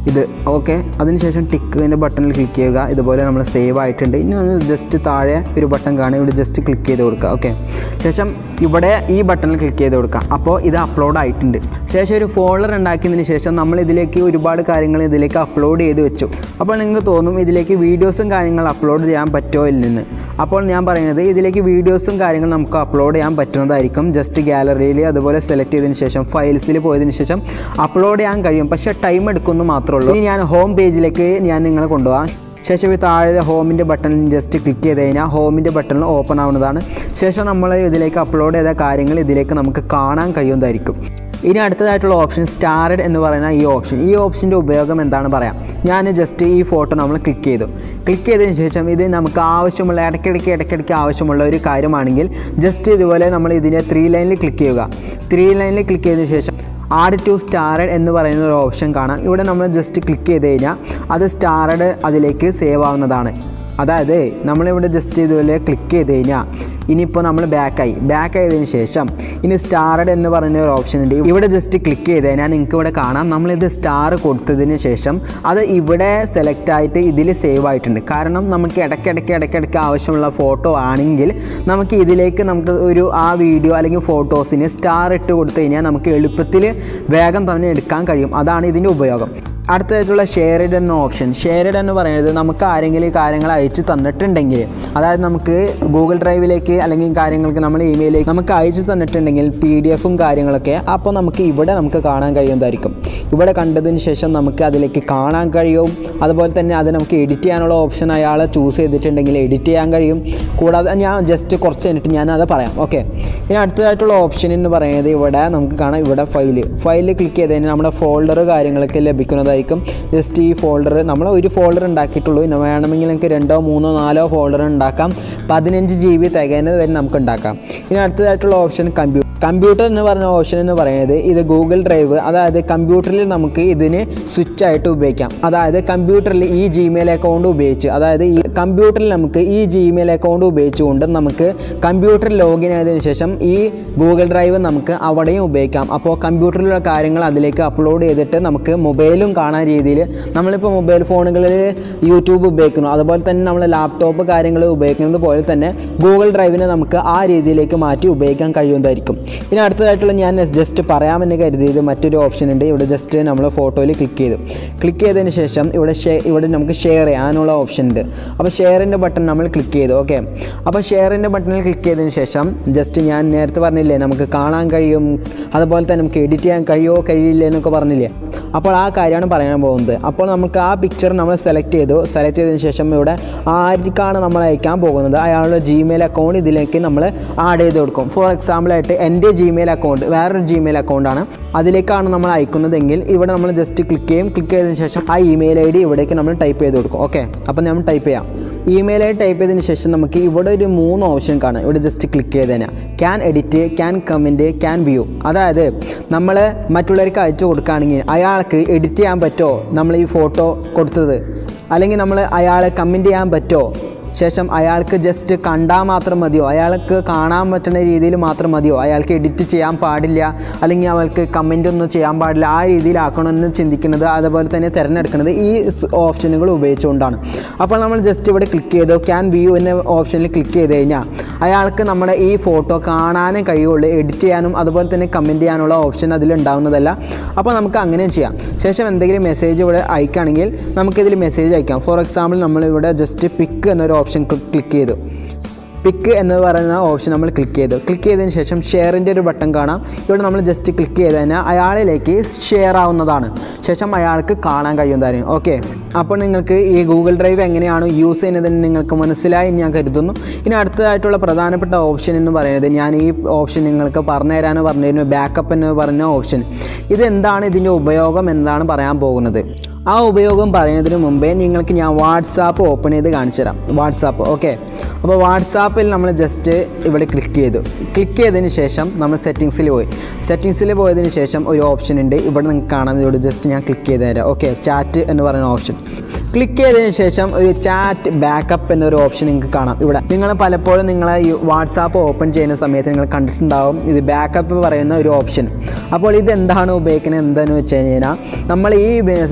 ഇത് ഓക്കെ അതിനുശേഷം ടിക്കിൻ്റെ ബട്ടണിൽ ക്ലിക്ക് ചെയ്യുക ഇതുപോലെ നമ്മൾ സേവ് ആയിട്ടുണ്ട് ഇനി ഒന്ന് ജസ്റ്റ് താഴെ ഒരു ബട്ടൺ കാണും ഇവിടെ ജസ്റ്റ് ക്ലിക്ക് ചെയ്ത് കൊടുക്കുക ഓക്കെ ശേഷം ഇവിടെ ഈ ബട്ടണിൽ ക്ലിക്ക് ചെയ്ത് കൊടുക്കുക അപ്പോൾ ഇത് അപ്ലോഡ് ആയിട്ടുണ്ട് ശേഷം ഒരു ഫോൾഡർ ഉണ്ടാക്കിയതിന് ശേഷം നമ്മൾ ഇതിലേക്ക് ഒരുപാട് കാര്യങ്ങൾ ഇതിലേക്ക് അപ്ലോഡ് ചെയ്ത് വെച്ചു അപ്പോൾ നിങ്ങൾക്ക് തോന്നും ഇതിലേക്ക് വീഡിയോസും കാര്യങ്ങളും അപ്ലോഡ് ചെയ്യാൻ പറ്റുമോ ഇല്ലെന്ന് അപ്പോൾ ഞാൻ പറയുന്നത് ഇതിലേക്ക് വീഡിയോസും കാര്യങ്ങളും നമുക്ക് അപ്ലോഡ് ചെയ്യാൻ പറ്റുന്നതായിരിക്കും ജസ്റ്റ് ഗാലറിയിൽ അതുപോലെ സെലക്ട് ചെയ്തതിന് ശേഷം ഫയൽസിൽ പോയതിന് ശേഷം അപ്ലോഡ് ചെയ്യാൻ കഴിയും പക്ഷേ ടൈം എടുക്കുമെന്ന് മാത്രമേ ഉള്ളൂ ഇനി ഞാൻ ഹോം പേജിലേക്ക് ഞാൻ നിങ്ങളെ കൊണ്ടുപോകാം ശേഷം ഈ താഴെ ഹോമിൻ്റെ ബട്ടണിൽ ജസ്റ്റ് ക്ലിക്ക് ചെയ്ത് കഴിഞ്ഞാൽ ഹോമിൻ്റെ ബട്ടണിൽ ഓപ്പൺ ആവുന്നതാണ് ശേഷം നമ്മൾ ഇതിലേക്ക് അപ്ലോഡ് ചെയ്ത കാര്യങ്ങൾ ഇതിലേക്ക് നമുക്ക് കാണാൻ കഴിയുന്നതായിരിക്കും ഇനി അടുത്തതായിട്ടുള്ള ഓപ്ഷൻ സ്റ്റാർഡ് എന്ന് പറയുന്ന ഈ ഓപ്ഷൻ ഈ ഓപ്ഷൻ്റെ ഉപയോഗം എന്താണ് പറയാം ഞാൻ ജസ്റ്റ് ഈ ഫോട്ടോ നമ്മൾ ക്ലിക്ക് ചെയ്തു ക്ലിക്ക് ചെയ്തതിന് ശേഷം ഇത് നമുക്ക് ആവശ്യമുള്ള ഇടയ്ക്കിടയ്ക്ക് ഇടയ്ക്കിടയ്ക്ക് ആവശ്യമുള്ള ഒരു കാര്യമാണെങ്കിൽ ജസ്റ്റ് ഇതുപോലെ നമ്മൾ ഇതിനെ ത്രീ ലൈനിൽ ക്ലിക്ക് ചെയ്യുക ത്രീ ലൈനിൽ ക്ലിക്ക് ചെയ്തതിന് ശേഷം ആഡ് ടു സ്റ്റാർഡ് എന്ന് പറയുന്ന ഒരു ഓപ്ഷൻ കാണാം ഇവിടെ നമ്മൾ ജസ്റ്റ് ക്ലിക്ക് ചെയ്ത് കഴിഞ്ഞാൽ അത് സ്റ്റാർഡ് അതിലേക്ക് സേവ് ആവുന്നതാണ് അതായത് നമ്മളിവിടെ ജസ്റ്റ് ഇതുപോലെ ക്ലിക്ക് ചെയ്ത് കഴിഞ്ഞാൽ ഇനിയിപ്പോൾ നമ്മൾ ബാക്കായി ബാക്ക് ആയതിനു ശേഷം ഇനി സ്റ്റാർഡ് എന്ന് പറയുന്ന ഒരു ഓപ്ഷൻ ഉണ്ട് ഇവിടെ ജസ്റ്റ് ക്ലിക്ക് ചെയ്ത് കഴിഞ്ഞാൽ നിങ്ങൾക്ക് ഇവിടെ കാണാം നമ്മളിത് സ്റ്റാർ കൊടുത്തതിന് ശേഷം അത് ഇവിടെ സെലക്ട് ആയിട്ട് ഇതിൽ സേവ് ആയിട്ടുണ്ട് കാരണം നമുക്ക് ഇടയ്ക്കിടയ്ക്ക് ഇടയ്ക്കിടയ്ക്ക് ആവശ്യമുള്ള ഫോട്ടോ ആണെങ്കിൽ നമുക്ക് ഇതിലേക്ക് നമുക്ക് ഒരു ആ വീഡിയോ അല്ലെങ്കിൽ ഫോട്ടോസിന് സ്റ്റാർ ഇട്ട് കൊടുത്തു കഴിഞ്ഞാൽ നമുക്ക് എളുപ്പത്തിൽ വേഗം തന്നെ എടുക്കാൻ കഴിയും അതാണ് ഇതിൻ്റെ ഉപയോഗം അടുത്തതായിട്ടുള്ള ഷെയർഡ് എന്ന ഓപ്ഷൻ ഷെയർഡ് എന്ന് പറയുന്നത് നമുക്ക് ആരെങ്കിലും ഈ കാര്യങ്ങൾ അയച്ച് തന്നിട്ടുണ്ടെങ്കിൽ അതായത് നമുക്ക് ഗൂഗിൾ ഡ്രൈവിലേക്ക് അല്ലെങ്കിൽ കാര്യങ്ങൾക്ക് നമ്മൾ ഇമെയിലേക്ക് നമുക്ക് അയച്ച് തന്നിട്ടുണ്ടെങ്കിൽ പി ഡി എഫും കാര്യങ്ങളൊക്കെ അപ്പോൾ നമുക്ക് ഇവിടെ നമുക്ക് കാണാൻ കഴിയുന്നതായിരിക്കും ഇവിടെ കണ്ടതിന് ശേഷം നമുക്ക് അതിലേക്ക് കാണാൻ കഴിയും അതുപോലെ തന്നെ അത് നമുക്ക് എഡിറ്റ് ചെയ്യാനുള്ള ഓപ്ഷൻ അയാൾ ചൂസ് ചെയ്തിട്ടുണ്ടെങ്കിൽ എഡിറ്റ് ചെയ്യാൻ കഴിയും കൂടാതെ ഞാൻ ജസ്റ്റ് കുറച്ച് കഴിഞ്ഞിട്ട് ഞാൻ അത് പറയാം ഓക്കെ ഇനി അടുത്തതായിട്ടുള്ള ഓപ്ഷൻ എന്ന് പറയുന്നത് ഇവിടെ നമുക്ക് കാണാം ഇവിടെ ഫയൽ ഫയലിൽ ക്ലിക്ക് ചെയ്ത് കഴിഞ്ഞാൽ നമ്മുടെ ഫോൾഡർ കാര്യങ്ങളൊക്കെ ലഭിക്കുന്നതായിരിക്കും ജസ്റ്റ് ഈ ഫോൾഡർ നമ്മൾ ഒരു ഫോൾഡർ ഉണ്ടാക്കിയിട്ടുള്ളൂ ഇനി വേണമെങ്കിൽ നമുക്ക് രണ്ടോ മൂന്നോ നാലോ ഫോൾഡർ ഉണ്ടാക്കാം പതിനഞ്ച് ജി ബി തികയുന്നത് വരെ നമുക്ക് ഉണ്ടാക്കാം ഇനി അടുത്തതായിട്ടുള്ള ഓപ്ഷൻ കമ്പ്യൂട്ടർ കമ്പ്യൂട്ടർ എന്ന് പറഞ്ഞ ഓപ്ഷൻ എന്ന് പറയുന്നത് ഇത് ഗൂഗിൾ ഡ്രൈവ് അതായത് കമ്പ്യൂട്ടറിൽ നമുക്ക് ഇതിന് സ്വിച്ച് ആയിട്ട് ഉപയോഗിക്കാം അതായത് കമ്പ്യൂട്ടറിൽ ഈ ജിമെയിൽ അക്കൗണ്ട് ഉപയോഗിച്ച് അതായത് ഈ കമ്പ്യൂട്ടറിൽ നമുക്ക് ഈ ജിമെയിൽ അക്കൗണ്ട് ഉപയോഗിച്ചുകൊണ്ട് നമുക്ക് കമ്പ്യൂട്ടറിൽ ലോഗിൻ ആയതിനു ശേഷം ഈ ഗൂഗിൾ ഡ്രൈവ് നമുക്ക് അവിടെയും ഉപയോഗിക്കാം അപ്പോൾ കമ്പ്യൂട്ടറിലുള്ള കാര്യങ്ങൾ അതിലേക്ക് അപ്ലോഡ് ചെയ്തിട്ട് നമുക്ക് മൊബൈലും കാണാൻ രീതിയിൽ നമ്മളിപ്പോൾ മൊബൈൽ ഫോണുകളിൽ യൂട്യൂബ് ഉപയോഗിക്കുന്നു അതുപോലെ തന്നെ നമ്മൾ ലാപ്ടോപ്പ് കാര്യങ്ങൾ ഉപയോഗിക്കുന്നത് പോലെ തന്നെ ഗൂഗിൾ ഡ്രൈവിനെ നമുക്ക് ആ രീതിയിലേക്ക് മാറ്റി ഉപയോഗിക്കാൻ കഴിയുന്നതായിരിക്കും ഇനി അടുത്തതായിട്ടുള്ള ഞാൻ ജസ്റ്റ് പറയാമെന്ന് കരുതിയത് മറ്റൊരു ഓപ്ഷൻ ഉണ്ട് ഇവിടെ ജസ്റ്റ് നമ്മൾ ഫോട്ടോയിൽ ക്ലിക്ക് ചെയ്തു ക്ലിക്ക് ചെയ്തതിന് ശേഷം ഇവിടെ ഷെയർ ഇവിടെ നമുക്ക് ഷെയർ ചെയ്യാനുള്ള ഓപ്ഷൻ ഉണ്ട് അപ്പോൾ ഷെയറിൻ്റെ ബട്ടൺ നമ്മൾ ക്ലിക്ക് ചെയ്തു ഓക്കെ അപ്പോൾ ഷെയറിൻ്റെ ബട്ടണിൽ ക്ലിക്ക് ചെയ്തതിന് ശേഷം ജസ്റ്റ് ഞാൻ നേരത്തെ പറഞ്ഞില്ലേ നമുക്ക് കാണാൻ കഴിയും അതുപോലെ തന്നെ നമുക്ക് എഡിറ്റ് ചെയ്യാൻ കഴിയുമോ കഴിയില്ല എന്നൊക്കെ പറഞ്ഞില്ലേ അപ്പോൾ ആ കാര്യമാണ് പറയാൻ പോകുന്നത് അപ്പോൾ നമുക്ക് ആ പിക്ചർ നമ്മൾ സെലക്ട് ചെയ്തു സെലക്ട് ചെയ്തതിന് ശേഷം ഇവിടെ ആർക്കാണ് നമ്മൾ അയക്കാൻ പോകുന്നത് അയാളുടെ ജിമെയിൽ അക്കൗണ്ട് ഇതിലേക്ക് നമ്മൾ ആഡ് ചെയ്ത് കൊടുക്കും ഫോർ എക്സാമ്പിളായിട്ട് എൻ്റെ ജിമെയിൽ അക്കൗണ്ട് വേറൊരു ജിമെയിൽ അക്കൗണ്ടാണ് അതിലേക്കാണ് നമ്മൾ അയക്കുന്നതെങ്കിൽ ഇവിടെ നമ്മൾ ജസ്റ്റ് ക്ലിക്ക് ചെയ്യും ക്ലിക്ക് ചെയ്തതിന് ശേഷം ആ ഇമെയിൽ ഐ ഡി ഇവിടേക്ക് നമ്മൾ ടൈപ്പ് ചെയ്ത് കൊടുക്കും ഓക്കെ അപ്പോൾ നമ്മൾ ടൈപ്പ് ചെയ്യാം ഇമെയിൽ ഐ ടൈപ്പ് ചെയ്തതിന് ശേഷം നമുക്ക് ഇവിടെ ഒരു മൂന്ന് ഓപ്ഷൻ കാണാം ഇവിടെ ജസ്റ്റ് ക്ലിക്ക് ചെയ്ത് കഴിഞ്ഞാൽ can edit can comment can view അതായത് നമ്മൾ മറ്റുള്ളവർക്ക് അയച്ചു കൊടുക്കുകയാണെങ്കിൽ അയാൾക്ക് എഡിറ്റ് ചെയ്യാൻ പറ്റുമോ നമ്മൾ ഈ ഫോട്ടോ കൊടുത്തത് അല്ലെങ്കിൽ നമ്മൾ അയാളെ കമൻറ്റ് ചെയ്യാൻ പറ്റുമോ ശേഷം അയാൾക്ക് ജസ്റ്റ് കണ്ടാൽ മാത്രം മതിയോ അയാൾക്ക് കാണാൻ പറ്റുന്ന രീതിയിൽ മാത്രം മതിയോ അയാൾക്ക് എഡിറ്റ് ചെയ്യാൻ പാടില്ല അല്ലെങ്കിൽ അവൾക്ക് കമൻ്റ് ഒന്നും ചെയ്യാൻ പാടില്ല ആ രീതിയിലാക്കണമെന്ന് ചിന്തിക്കുന്നത് അതുപോലെ തന്നെ തിരഞ്ഞെടുക്കുന്നത് ഈ സ് ഓപ്ഷനുകൾ ഉപയോഗിച്ചുകൊണ്ടാണ് അപ്പോൾ നമ്മൾ ജസ്റ്റ് ഇവിടെ ക്ലിക്ക് ചെയ്തു ക്യാൻ വ്യൂ എന്ന ഓപ്ഷനിൽ ക്ലിക്ക് ചെയ്ത് കഴിഞ്ഞാൽ അയാൾക്ക് നമ്മുടെ ഈ ഫോട്ടോ കാണാനും കഴിയുള്ളൂ എഡിറ്റ് ചെയ്യാനും അതുപോലെ തന്നെ കമൻറ്റ് ചെയ്യാനുള്ള ഓപ്ഷൻ അതിലുണ്ടാവുന്നതല്ല അപ്പോൾ നമുക്ക് അങ്ങനെ ചെയ്യാം ശേഷം എന്തെങ്കിലും മെസ്സേജ് ഇവിടെ അയക്കുകയാണെങ്കിൽ നമുക്കിതിൽ മെസ്സേജ് അയക്കാം ഫോർ എക്സാമ്പിൾ നമ്മളിവിടെ ജസ്റ്റ് പിക്ക് എന്നൊരു ഓപ്ഷൻ ക്ലിക്ക് ചെയ്തു പിക്ക് എന്ന് പറയുന്ന ഓപ്ഷൻ നമ്മൾ ക്ലിക്ക് ചെയ്തു ക്ലിക്ക് ചെയ്തതിന് ശേഷം ഷെയറിൻ്റെ ഒരു ബട്ടൺ കാണാം ഇവിടെ നമ്മൾ ജസ്റ്റ് ക്ലിക്ക് ചെയ്ത് കഴിഞ്ഞാൽ അയാളിലേക്ക് ഷെയർ ആവുന്നതാണ് ശേഷം അയാൾക്ക് കാണാൻ കഴിയുന്നതായിരിക്കും ഓക്കെ അപ്പോൾ നിങ്ങൾക്ക് ഈ ഗൂഗിൾ ഡ്രൈവ് എങ്ങനെയാണ് യൂസ് ചെയ്യുന്നതെന്ന് നിങ്ങൾക്ക് മനസ്സിലായി എന്ന് ഞാൻ കരുതുന്നു ഇനി അടുത്തതായിട്ടുള്ള പ്രധാനപ്പെട്ട ഓപ്ഷൻ എന്ന് പറയുന്നത് ഞാൻ ഈ ഓപ്ഷൻ നിങ്ങൾക്ക് പറഞ്ഞു തരാൻ പറഞ്ഞിരുന്നു ബാക്കപ്പ് എന്ന് പറഞ്ഞ ഓപ്ഷൻ ഇതെന്താണ് ഇതിൻ്റെ ഉപയോഗം എന്താണ് പറയാൻ പോകുന്നത് ആ ഉപയോഗം പറയുന്നതിന് മുമ്പേ നിങ്ങൾക്ക് ഞാൻ വാട്സാപ്പ് ഓപ്പൺ ചെയ്ത് കാണിച്ചു തരാം വാട്സാപ്പ് ഓക്കെ അപ്പോൾ വാട്സാപ്പിൽ നമ്മൾ ജസ്റ്റ് ഇവിടെ ക്ലിക്ക് ചെയ്തു ക്ലിക്ക് ചെയ്തതിന് ശേഷം നമ്മൾ സെറ്റിങ്സിൽ പോയി സെറ്റിങ്സിൽ പോയതിന് ശേഷം ഒരു ഓപ്ഷൻ ഉണ്ട് ഇവിടെ നിങ്ങൾക്ക് കാണാം ഇവിടെ ജസ്റ്റ് ഞാൻ ക്ലിക്ക് ചെയ്ത് തരാം ഓക്കെ ചാറ്റ് എന്ന് പറയുന്ന ഓപ്ഷൻ ക്ലിക്ക് ചെയ്തതിന് ശേഷം ഒരു ചാറ്റ് ബാക്കപ്പ് എന്നൊരു ഓപ്ഷൻ നിങ്ങൾക്ക് കാണാം ഇവിടെ നിങ്ങൾ പലപ്പോഴും നിങ്ങൾ ഈ വാട്സാപ്പ് ഓപ്പൺ ചെയ്യുന്ന സമയത്ത് നിങ്ങൾ കണ്ടിട്ടുണ്ടാവും ഇത് ബാക്കപ്പ് പറയുന്ന ഒരു ഓപ്ഷൻ അപ്പോൾ ഇത് എന്താണ് ഉപയോഗിക്കുന്നത് എന്താണെന്ന് വെച്ച് കഴിഞ്ഞാൽ നമ്മൾ ഈ മെസ്സേജ്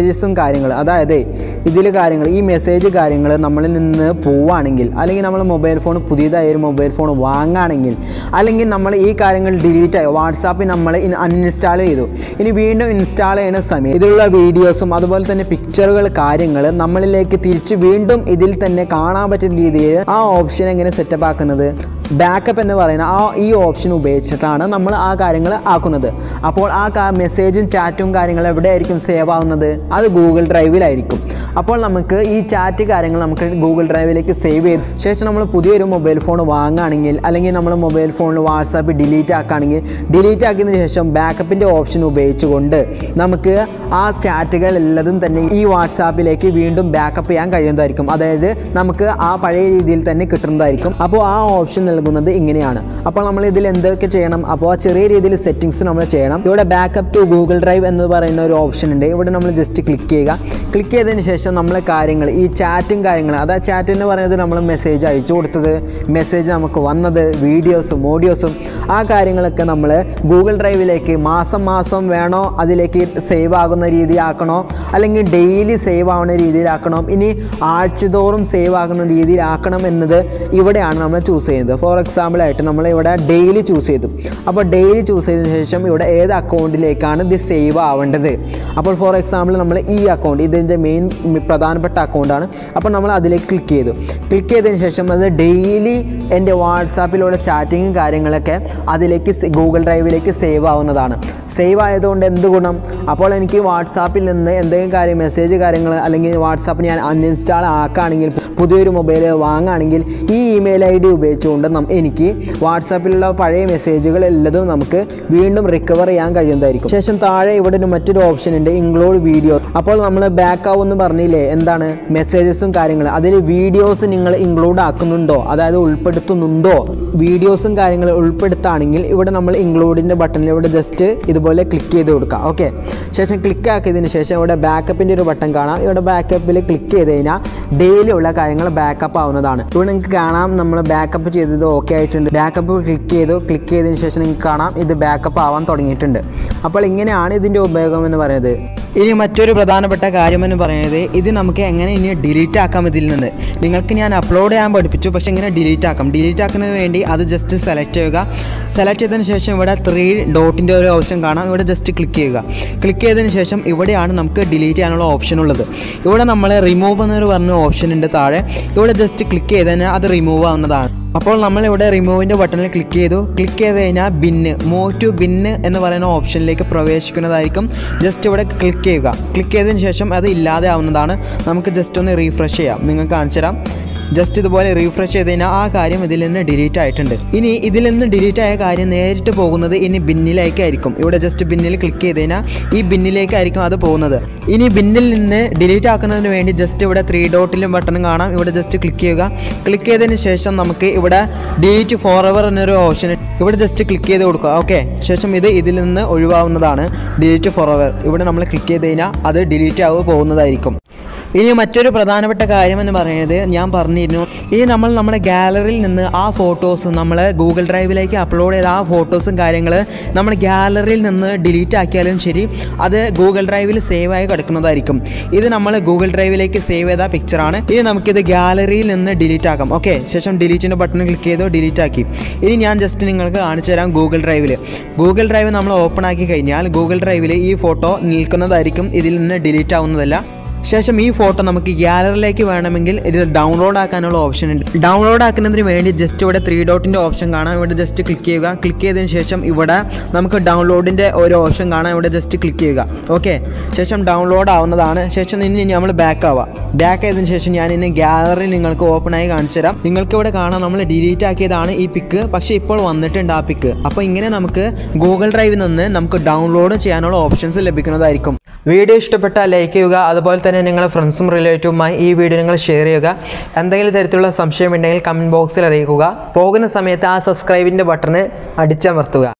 മെസ്സേജസും കാര്യങ്ങൾ അതായത് ഇതിൽ കാര്യങ്ങൾ ഈ മെസ്സേജ് കാര്യങ്ങൾ നമ്മളിൽ നിന്ന് പോവുകയാണെങ്കിൽ അല്ലെങ്കിൽ നമ്മൾ മൊബൈൽ ഫോൺ പുതിയതായി ഒരു മൊബൈൽ ഫോൺ വാങ്ങുകയാണെങ്കിൽ അല്ലെങ്കിൽ നമ്മൾ ഈ കാര്യങ്ങൾ ഡിലീറ്റ് ആയി വാട്സാപ്പിൽ നമ്മൾ അൺഇൻസ്റ്റാൾ ചെയ്തു ഇനി വീണ്ടും ഇൻസ്റ്റാൾ ചെയ്യുന്ന സമയം ഇതിലുള്ള വീഡിയോസും അതുപോലെ തന്നെ പിക്ചറുകൾ കാര്യങ്ങൾ നമ്മളിലേക്ക് തിരിച്ച് വീണ്ടും ഇതിൽ തന്നെ കാണാൻ പറ്റുന്ന രീതിയിൽ ആ ഓപ്ഷൻ എങ്ങനെ സെറ്റപ്പ് ആക്കുന്നത് ബാക്കപ്പ് എന്ന് പറയുന്ന ആ ഈ ഓപ്ഷൻ ഉപയോഗിച്ചിട്ടാണ് നമ്മൾ ആ കാര്യങ്ങൾ ആക്കുന്നത് അപ്പോൾ ആ മെസ്സേജും ചാറ്റും കാര്യങ്ങളും എവിടെയായിരിക്കും സേവ് ആവുന്നത് അത് ഗൂഗിൾ ഡ്രൈവിലായിരിക്കും അപ്പോൾ നമുക്ക് ഈ ചാറ്റ് കാര്യങ്ങൾ നമുക്ക് ഗൂഗിൾ ഡ്രൈവിലേക്ക് സേവ് ചെയ്ത് ശേഷം നമ്മൾ പുതിയൊരു മൊബൈൽ ഫോൺ വാങ്ങുകയാണെങ്കിൽ അല്ലെങ്കിൽ നമ്മൾ മൊബൈൽ ഫോണിൽ വാട്സാപ്പ് ഡിലീറ്റ് ആക്കുകയാണെങ്കിൽ ഡിലീറ്റ് ആക്കിയതിന് ശേഷം ബാക്കപ്പിൻ്റെ ഓപ്ഷൻ ഉപയോഗിച്ചുകൊണ്ട് നമുക്ക് ആ ചാറ്റുകൾ എല്ലാതും തന്നെ ഈ വാട്സാപ്പിലേക്ക് വീണ്ടും ബാക്കപ്പ് ചെയ്യാൻ കഴിയുന്നതായിരിക്കും അതായത് നമുക്ക് ആ പഴയ രീതിയിൽ തന്നെ കിട്ടുന്നതായിരിക്കും അപ്പോൾ ആ ഓപ്ഷൻ നൽകുന്നത് ഇങ്ങനെയാണ് അപ്പോൾ നമ്മൾ ഇതിൽ എന്തൊക്കെ ചെയ്യണം അപ്പോൾ ആ ചെറിയ രീതിയിൽ സെറ്റിങ്സ് നമ്മൾ ചെയ്യണം ഇവിടെ ബാക്കപ്പ് ടു ഗൂഗിൾ ഡ്രൈവ് എന്ന് പറയുന്ന ഒരു ഓപ്ഷൻ ഉണ്ട് ഇവിടെ നമ്മൾ ജസ്റ്റ് ക്ലിക്ക് ചെയ്യുക ക്ലിക്ക് ചെയ്തതിന് ശേഷം നമ്മൾ കാര്യങ്ങൾ ഈ ചാറ്റും കാര്യങ്ങൾ അതാ ചാറ്റ് എന്ന് പറയുന്നത് നമ്മൾ മെസ്സേജ് അയച്ചു കൊടുത്തത് മെസ്സേജ് നമുക്ക് വന്നത് വീഡിയോസും ഓഡിയോസും ആ കാര്യങ്ങളൊക്കെ നമ്മൾ ഗൂഗിൾ ഡ്രൈവിലേക്ക് മാസം മാസം വേണോ അതിലേക്ക് സേവ് ആകുന്ന രീതിയിലാക്കണോ അല്ലെങ്കിൽ ഡെയിലി സേവ് ആവുന്ന രീതിയിലാക്കണോ ഇനി ആഴ്ചതോറും സേവ് ആകുന്ന രീതിയിലാക്കണം എന്നത് ഇവിടെയാണ് നമ്മൾ ചൂസ് ചെയ്യുന്നത് ഫോർ എക്സാമ്പിൾ ആയിട്ട് നമ്മൾ ഇവിടെ ഡെയിലി ചൂസ് ചെയ്തു അപ്പോൾ ഡെയിലി ചൂസ് ചെയ്തതിന് ശേഷം ഇവിടെ ഏത് അക്കൗണ്ടിലേക്കാണ് ഇത് സേവ് ആവേണ്ടത് അപ്പോൾ ഫോർ എക്സാമ്പിൾ നമ്മൾ ഈ അക്കൗണ്ട് ഇതിൻ്റെ മെയിൻ പ്രധാനപ്പെട്ട അക്കൗണ്ടാണ് അപ്പോൾ നമ്മൾ അതിലേക്ക് ക്ലിക്ക് ചെയ്തു ക്ലിക്ക് ചെയ്തതിന് ശേഷം അത് ഡെയിലി എൻ്റെ വാട്സാപ്പിലുള്ള ചാറ്റിങ്ങും കാര്യങ്ങളൊക്കെ അതിലേക്ക് ഗൂഗിൾ ഡ്രൈവിലേക്ക് സേവ് ആവുന്നതാണ് സേവ് ആയതുകൊണ്ട് എന്ത് ഗുണം അപ്പോൾ എനിക്ക് വാട്സാപ്പിൽ നിന്ന് എന്തെങ്കിലും കാര്യം മെസ്സേജ് കാര്യങ്ങൾ അല്ലെങ്കിൽ വാട്സാപ്പ് ഞാൻ അൺഇൻസ്റ്റാൾ ആക്കുകയാണെങ്കിൽ പുതിയൊരു മൊബൈൽ വാങ്ങുകയാണെങ്കിൽ ഈ ഇമെയിൽ ഐ ഡി ഉപയോഗിച്ചുകൊണ്ട് നം എനിക്ക് വാട്സാപ്പിലുള്ള പഴയ മെസ്സേജുകൾ എല്ലതും നമുക്ക് വീണ്ടും റിക്കവർ ചെയ്യാൻ കഴിയുന്നതായിരിക്കും ശേഷം താഴെ ഇവിടെ ഒരു മറ്റൊരു ഓപ്ഷൻ ഉണ്ട് ഇൻക്ലൂഡ് വീഡിയോ അപ്പോൾ നമ്മൾ ബാക്ക് ആവുമെന്ന് പറഞ്ഞില്ലേ എന്താണ് മെസ്സേജസും കാര്യങ്ങളും അതിൽ വീഡിയോസ് നിങ്ങൾ ഇൻക്ലൂഡ് ആക്കുന്നുണ്ടോ അതായത് ഉൾപ്പെടുത്തുന്നുണ്ടോ വീഡിയോസും കാര്യങ്ങളും ഉൾപ്പെടുത്തുകയാണെങ്കിൽ ഇവിടെ നമ്മൾ ഇൻക്ലൂഡിൻ്റെ ബട്ടണിൽ ഇവിടെ ജസ്റ്റ് ഇതുപോലെ ക്ലിക്ക് ചെയ്ത് കൊടുക്കുക ഓക്കെ ശേഷം ക്ലിക്ക് ആക്കിയതിന് ശേഷം ഇവിടെ ബാക്കപ്പിൻ്റെ ഒരു ബട്ടൺ കാണാം ഇവിടെ ബാക്കപ്പിൽ ക്ലിക്ക് ചെയ്ത് കഴിഞ്ഞാൽ ഡെയിലി ഉള്ള കാര്യങ്ങൾ ബാക്കപ്പ് ആവുന്നതാണ് ഇവിടെ നിങ്ങൾക്ക് കാണാം നമ്മൾ ബാക്കപ്പ് ചെയ്തത് ഓക്കെ ആയിട്ടുണ്ട് ബാക്കപ്പ് ക്ലിക്ക് ചെയ്തു ക്ലിക്ക് ചെയ്തതിന് ശേഷം നിങ്ങൾക്ക് കാണാം ഇത് ബാക്കപ്പ് ആവാൻ തുടങ്ങിയിട്ടുണ്ട് അപ്പോൾ ഇങ്ങനെയാണ് ഇതിൻ്റെ ഉപയോഗം എന്ന് പറയുന്നത് ഇനി മറ്റൊരു പ്രധാനപ്പെട്ട കാര്യം എന്ന് പറയുന്നത് ഇത് നമുക്ക് എങ്ങനെ ഇനി ഡിലീറ്റ് ആക്കാം ഇതിൽ നിന്ന് നിങ്ങൾക്ക് ഞാൻ അപ്ലോഡ് ചെയ്യാൻ പഠിപ്പിച്ചു പക്ഷേ ഇങ്ങനെ ഡിലീറ്റ് ആക്കാം ഡിലീറ്റ് ആക്കുന്നതിന് വേണ്ടി അത് ജസ്റ്റ് സെലക്ട് ചെയ്യുക സെലക്ട് ചെയ്തതിന് ശേഷം ഇവിടെ ത്രീ ഡോട്ടിൻ്റെ ഒരു ഓപ്ഷൻ കാണാം ഇവിടെ ജസ്റ്റ് ക്ലിക്ക് ചെയ്യുക ക്ലിക്ക് ചെയ്തതിന് ശേഷം ഇവിടെയാണ് നമുക്ക് ഡിലീറ്റ് ചെയ്യാനുള്ള ഓപ്ഷൻ ഉള്ളത് ഇവിടെ നമ്മൾ റിമൂവ് എന്നൊരു പറഞ്ഞ ഓപ്ഷൻ ഉണ്ട് താഴെ ഇവിടെ ജസ്റ്റ് ക്ലിക്ക് ചെയ്തതിന് അത് റിമൂവ് ആവുന്നതാണ് അപ്പോൾ നമ്മൾ ഇവിടെ റിമൂവിൻ്റെ ബട്ടണിൽ ക്ലിക്ക് ചെയ്തു ക്ലിക്ക് ചെയ്ത് കഴിഞ്ഞാൽ ബിന്ന് മൂവ് ടു ബിന്ന് എന്ന് പറയുന്ന ഓപ്ഷനിലേക്ക് പ്രവേശിക്കുന്നതായിരിക്കും ജസ്റ്റ് ഇവിടെ ക്ലിക്ക് ചെയ്യുക ക്ലിക്ക് ചെയ്തതിന് ശേഷം അത് ഇല്ലാതെ ആവുന്നതാണ് നമുക്ക് ജസ്റ്റ് ഒന്ന് റീഫ്രഷ് ചെയ്യാം നിങ്ങൾക്ക് കാണിച്ചു തരാം ജസ്റ്റ് ഇതുപോലെ റീഫ്രഷ് ചെയ്ത് കഴിഞ്ഞാൽ ആ കാര്യം ഇതിൽ നിന്ന് ഡിലീറ്റ് ആയിട്ടുണ്ട് ഇനി ഇതിൽ നിന്ന് ഡിലീറ്റ് ആയ കാര്യം നേരിട്ട് പോകുന്നത് ഇനി ബിന്നിലേക്കായിരിക്കും ഇവിടെ ജസ്റ്റ് ബിന്നിൽ ക്ലിക്ക് ചെയ്ത് കഴിഞ്ഞാൽ ഈ ബിന്നിലേക്കായിരിക്കും അത് പോകുന്നത് ഇനി ബിന്നിൽ നിന്ന് ഡിലീറ്റ് ആക്കുന്നതിന് വേണ്ടി ജസ്റ്റ് ഇവിടെ ത്രീ ഡോട്ടിലും ബട്ടണും കാണാം ഇവിടെ ജസ്റ്റ് ക്ലിക്ക് ചെയ്യുക ക്ലിക്ക് ചെയ്തതിന് ശേഷം നമുക്ക് ഇവിടെ ഡിലീറ്റ് ഫോർ എവർ എന്നൊരു ഓപ്ഷൻ ഇവിടെ ജസ്റ്റ് ക്ലിക്ക് ചെയ്ത് കൊടുക്കുക ഓക്കെ ശേഷം ഇത് ഇതിൽ നിന്ന് ഒഴിവാവുന്നതാണ് ഡിലീറ്റ് ഫോർ എവർ ഇവിടെ നമ്മൾ ക്ലിക്ക് ചെയ്ത് കഴിഞ്ഞാൽ അത് ഡിലീറ്റ് ആവുക പോകുന്നതായിരിക്കും ഇനി മറ്റൊരു പ്രധാനപ്പെട്ട കാര്യം എന്ന് പറയുന്നത് ഞാൻ പറഞ്ഞിരുന്നു ഇനി നമ്മൾ നമ്മുടെ ഗാലറിയിൽ നിന്ന് ആ ഫോട്ടോസ് നമ്മൾ ഗൂഗിൾ ഡ്രൈവിലേക്ക് അപ്ലോഡ് ചെയ്ത ആ ഫോട്ടോസും കാര്യങ്ങൾ നമ്മൾ ഗാലറിയിൽ നിന്ന് ഡിലീറ്റ് ആക്കിയാലും ശരി അത് ഗൂഗിൾ ഡ്രൈവിൽ സേവ് ആയി കിടക്കുന്നതായിരിക്കും ഇത് നമ്മൾ ഗൂഗിൾ ഡ്രൈവിലേക്ക് സേവ് ചെയ്ത പിക്ചറാണ് ഇനി നമുക്കിത് ഗാലറിയിൽ നിന്ന് ഡിലീറ്റ് ആക്കാം ഓക്കെ ശേഷം ഡിലീറ്റിൻ്റെ ബട്ടൺ ക്ലിക്ക് ചെയ്തോ ഡിലീറ്റ് ആക്കി ഇനി ഞാൻ ജസ്റ്റ് നിങ്ങൾക്ക് കാണിച്ചു തരാം ഗൂഗിൾ ഡ്രൈവിൽ ഗൂഗിൾ ഡ്രൈവ് നമ്മൾ ഓപ്പൺ ആക്കി കഴിഞ്ഞാൽ ഗൂഗിൾ ഡ്രൈവിൽ ഈ ഫോട്ടോ നിൽക്കുന്നതായിരിക്കും ഇതിൽ നിന്ന് ഡിലീറ്റ് ആവുന്നതല്ല ശേഷം ഈ ഫോട്ടോ നമുക്ക് ഗ്യാലറിയിലേക്ക് വേണമെങ്കിൽ ഇത് ഡൗൺലോഡ് ആക്കാനുള്ള ഓപ്ഷൻ ഉണ്ട് ഡൗൺലോഡ് ആക്കുന്നതിന് വേണ്ടി ജസ്റ്റ് ഇവിടെ ത്രീ ഡോട്ടിൻ്റെ ഓപ്ഷൻ കാണാം ഇവിടെ ജസ്റ്റ് ക്ലിക്ക് ചെയ്യുക ക്ലിക്ക് ചെയ്തതിന് ശേഷം ഇവിടെ നമുക്ക് ഡൗൺലോഡിൻ്റെ ഒരു ഓപ്ഷൻ കാണാം ഇവിടെ ജസ്റ്റ് ക്ലിക്ക് ചെയ്യുക ഓക്കെ ശേഷം ഡൗൺലോഡ് ആവുന്നതാണ് ശേഷം ഇനി നമ്മൾ ബാക്ക് ആവുക ബാക്ക് ആയതിനു ശേഷം ഞാൻ ഇനി ഗാലറി നിങ്ങൾക്ക് ഓപ്പൺ ആയി കാണിച്ചു തരാം നിങ്ങൾക്ക് ഇവിടെ കാണാം നമ്മൾ ഡിലീറ്റ് ആക്കിയതാണ് ഈ പിക്ക് പക്ഷേ ഇപ്പോൾ വന്നിട്ടുണ്ട് ആ പിക്ക് അപ്പോൾ ഇങ്ങനെ നമുക്ക് ഗൂഗിൾ ഡ്രൈവിൽ നിന്ന് നമുക്ക് ഡൗൺലോഡ് ചെയ്യാനുള്ള ഓപ്ഷൻസ് ലഭിക്കുന്നതായിരിക്കും വീഡിയോ ഇഷ്ടപ്പെട്ടാൽ ലൈക്ക് ചെയ്യുക അതുപോലെ തന്നെ നിങ്ങളുടെ ഫ്രണ്ട്സും റിലേറ്റീവുമായി ഈ വീഡിയോ നിങ്ങൾ ഷെയർ ചെയ്യുക എന്തെങ്കിലും തരത്തിലുള്ള സംശയമുണ്ടെങ്കിൽ കമൻറ്റ് ബോക്സിൽ അറിയിക്കുക പോകുന്ന സമയത്ത് ആ സബ്സ്ക്രൈബിൻ്റെ ബട്ടണ് അടിച്ചമർത്തുക